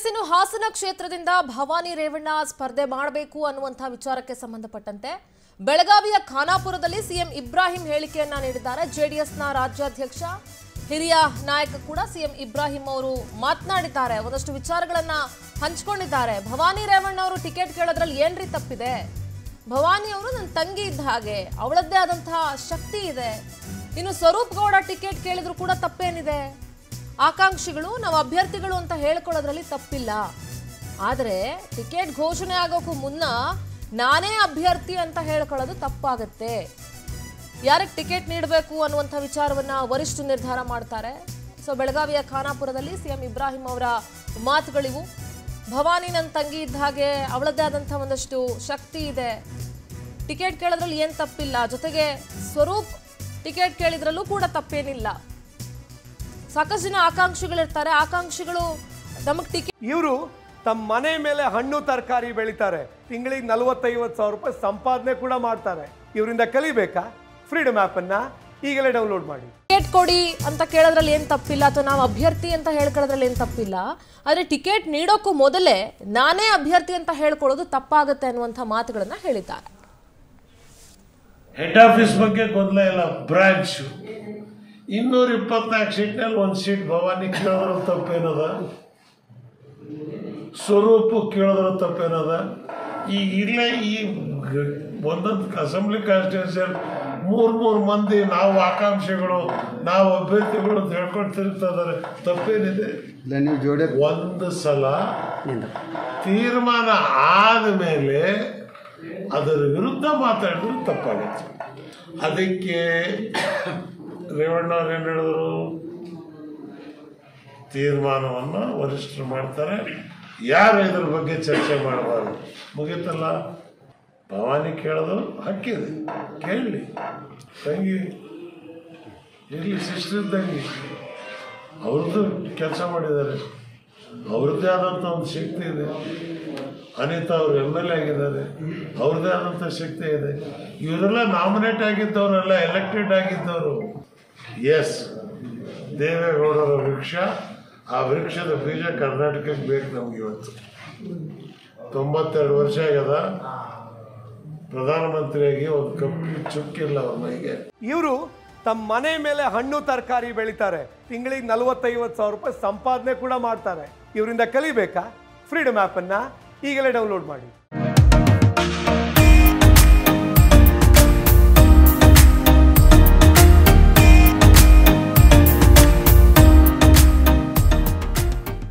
S ಇನ್ನು ಹಾಸನ ಕ್ಷೇತ್ರದಿಂದ ಭವಾನಿ ರೇವಣ್ಣ ಸ್ಪರ್ಧೆ ಮಾಡಬೇಕು ಅನ್ನುವಂಥ ವಿಚಾರಕ್ಕೆ ಸಂಬಂಧಪಟ್ಟಂತೆ ಬೆಳಗಾವಿಯ ಖಾನಾಪುರದಲ್ಲಿ ಸಿಎಂ ಇಬ್ರಾಹಿಂ ಹೇಳಿಕೆಯನ್ನ ನೀಡಿದ್ದಾರೆ ಜೆಡಿಎಸ್ನ ರಾಜ್ಯಾಧ್ಯಕ್ಷ ಹಿರಿಯ ನಾಯಕ ಕೂಡ ಸಿಎಂ ಇಬ್ರಾಹಿಂ ಅವರು ಮಾತನಾಡಿದ್ದಾರೆ ಒಂದಷ್ಟು ವಿಚಾರಗಳನ್ನ ಹಂಚಿಕೊಂಡಿದ್ದಾರೆ ಭವಾನಿ ರೇವಣ್ಣ ಅವರು ಟಿಕೆಟ್ ಕೇಳೋದ್ರಲ್ಲಿ ಏನ್ರಿ ತಪ್ಪಿದೆ ಭವಾನಿ ಅವರು ನನ್ನ ತಂಗಿ ಇದ್ದ ಹಾಗೆ ಅವಳದ್ದೇ ಆದಂತಹ ಶಕ್ತಿ ಇದೆ ಇನ್ನು ಸ್ವರೂಪ್ ಗೌಡ ಟಿಕೆಟ್ ಕೇಳಿದ್ರು ಕೂಡ ತಪ್ಪೇನಿದೆ ಆಕಾಂಕ್ಷಿಗಳು ನಾವು ಅಭ್ಯರ್ಥಿಗಳು ಅಂತ ಹೇಳ್ಕೊಳ್ಳೋದ್ರಲ್ಲಿ ತಪ್ಪಿಲ್ಲ ಆದರೆ ಟಿಕೆಟ್ ಘೋಷಣೆ ಆಗೋಕ್ಕೂ ಮುನ್ನ ನಾನೇ ಅಭ್ಯರ್ಥಿ ಅಂತ ಹೇಳ್ಕೊಳ್ಳೋದು ತಪ್ಪಾಗತ್ತೆ ಯಾರಿಗೆ ಟಿಕೆಟ್ ನೀಡಬೇಕು ಅನ್ನುವಂಥ ವಿಚಾರವನ್ನ ವರಿಷ್ಠ ನಿರ್ಧಾರ ಮಾಡ್ತಾರೆ ಸೊ ಬೆಳಗಾವಿಯ ಖಾನಾಪುರದಲ್ಲಿ ಸಿಎಂ ಇಬ್ರಾಹಿಂ ಅವರ ಮಾತುಗಳಿವು ಭವಾನಿ ನನ್ನ ತಂಗಿ ಇದ್ದ ಹಾಗೆ ಅವಳದ್ದೇ ಆದಂಥ ಒಂದಷ್ಟು ಶಕ್ತಿ ಇದೆ ಟಿಕೆಟ್ ಕೇಳೋದ್ರಲ್ಲಿ ಏನು ತಪ್ಪಿಲ್ಲ ಜೊತೆಗೆ ಸ್ವರೂಪ್ ಟಿಕೆಟ್ ಕೇಳಿದ್ರಲ್ಲೂ ಕೂಡ ತಪ್ಪೇನಿಲ್ಲ ಸಾಕಷ್ಟು ಜನ ಆಕಾಂಕ್ಷಿಗಳಿರ್ತಾರೆ ಆಕಾಂಕ್ಷಿಗಳು ನಮಗೆ ಟಿಕೆಟ್ ಇವರು ತಮ್ಮ ಮನೆ ಮೇಲೆ ಹಣ್ಣು ತರಕಾರಿ ಬೆಳಿತಾರೆ ತಿಂಗಳಿಗೆ ನಲವತ್ತೈವತ್ತು ಸಾವಿರ ರೂಪಾಯಿ ಸಂಪಾದನೆ ಕೂಡ ಮಾಡ್ತಾರೆ ಇವರಿಂದ ಕಲಿಬೇಕಾ ಫ್ರೀಡಮ್ ಆ್ಯಪನ್ನು ಈಗಲೇ ಡೌನ್ಲೋಡ್ ಮಾಡಿ ಟಿಕೆಟ್ ಕೊಡಿ ಅಂತ ಕೇಳೋದ್ರಲ್ಲಿ ಏನು ತಪ್ಪಿಲ್ಲ ಅಥವಾ ನಾವು ಅಭ್ಯರ್ಥಿ ಅಂತ ಹೇಳ್ಕೊಳ್ಳೋದ್ರಲ್ಲಿ ಏನು ತಪ್ಪಿಲ್ಲ ಆದರೆ ಟಿಕೆಟ್ ನೀಡೋಕ್ಕೂ ಮೊದಲೇ ನಾನೇ ಅಭ್ಯರ್ಥಿ ಅಂತ ಹೇಳ್ಕೊಳ್ಳೋದು ತಪ್ಪಾಗುತ್ತೆ ಅನ್ನುವಂಥ ಮಾತುಗಳನ್ನ ಹೇಳಿದ್ದಾರೆ ಹೆಡ್ ಆಫೀಸ್ ಬಗ್ಗೆ ಗೊಂದಲ ಇಲ್ಲ ಬ್ರಾಂಚ್ ಇನ್ನೂರ ಇಪ್ಪತ್ನಾಲ್ಕು ಸೀಟ್ನಲ್ಲಿ ಒಂದು ಸೀಟ್ ಭವಾನಿ ಕೇಳಿದ್ರ ತಪ್ಪೇನದ ಸ್ವರೂಪ ಕೇಳಿದ್ರ ತಪ್ಪೇನದ ಈಗ ಇಲ್ಲೇ ಈ ಗ- ಒಂದೊಂದು ಅಸೆಂಬ್ಲಿ ಕಾನ್ಸ್ಟಿಟ್ಯೂನ್ಸಿಯಲ್ಲಿ ಮೂರು ಮೂರು ಮಂದಿ ನಾವು ಆಕಾಂಕ್ಷಿಗಳು ನಾವು ಅಭ್ಯರ್ಥಿಗಳು ಅಂತ ಹೇಳ್ಕೊಂಡು ತಿರುಗ್ತಾ ಇದ್ದಾರೆ ತಪ್ಪೇನಿದೆ ಇಲ್ಲ ನೀವು ಜೋಡಿ ಒಂದು ಸಲ ತೀರ್ಮಾನ ಆದ ಮೇಲೆ ಅದರ ವಿರುದ್ಧ ಮಾತಾಡಿದ್ರೆ ತಪ್ಪಾಗುತ್ತೆ ಅದಕ್ಕೆ ರೇವಣ್ಣವ್ರು ಏನು ಹೇಳಿದ್ರು ತೀರ್ಮಾನವನ್ನು ವರಿಷ್ಠರು ಮಾಡ್ತಾರೆ ಯಾರು ಇದ್ರ ಬಗ್ಗೆ ಚರ್ಚೆ ಮಾಡಬಾರ್ದು ಮುಗೀತಲ್ಲ ಭವಾನಿ ಕೇಳೋದು ಹಕ್ಕಿದೆ ಕೇಳಲಿ ತಂಗಿ ಇರಲಿ ಸಿಸ್ಟರ್ ಇದ್ದಂಗೆ ಅವ್ರದ್ದು ಕೆಲಸ ಮಾಡಿದ್ದಾರೆ ಅವ್ರದ್ದೇ ಆದಂಥ ಒಂದು ಶಕ್ತಿ ಇದೆ ಅನಿತಾ ಅವರು ಎಮ್ ಎಲ್ ಎ ಆಗಿದ್ದಾರೆ ಅವ್ರದ್ದೇ ಆದಂಥ ಶಕ್ತಿ ಇದೆ ಇವರೆಲ್ಲ ನಾಮಿನೇಟ್ ಆಗಿದ್ದವರೆಲ್ಲ ಎಲೆಕ್ಟೆಡ್ ಆಗಿದ್ದವರು ಎಸ್ ದೇವೇಗೌಡರ ವೃಕ್ಷ ಆ ವೃಕ್ಷದ ಬೀಜ ಕರ್ನಾಟಕಕ್ಕೆ ಬೇಕು ನಮ್ಗೆ ಇವತ್ತು ತೊಂಬತ್ತೆರಡು ವರ್ಷ ಆಗ್ಯದ ಪ್ರಧಾನಮಂತ್ರಿಯಾಗಿ ಒಂದು ಕಪ್ಪಿ ಚುಕ್ಕಿಲ್ಲ ಅವ್ರ ಮೈಗೆ ಇವರು ತಮ್ಮ ಮನೆ ಮೇಲೆ ಹಣ್ಣು ತರಕಾರಿ ಬೆಳಿತಾರೆ ತಿಂಗಳಿಗೆ ನಲವತ್ತೈವತ್ತು ಸಾವಿರ ರೂಪಾಯಿ ಸಂಪಾದನೆ ಕೂಡ ಮಾಡ್ತಾರೆ ಇವರಿಂದ ಕಲಿಬೇಕಾ ಫ್ರೀಡಮ್ ಆ್ಯಪನ್ನು ಈಗಲೇ ಡೌನ್ಲೋಡ್ ಮಾಡಿ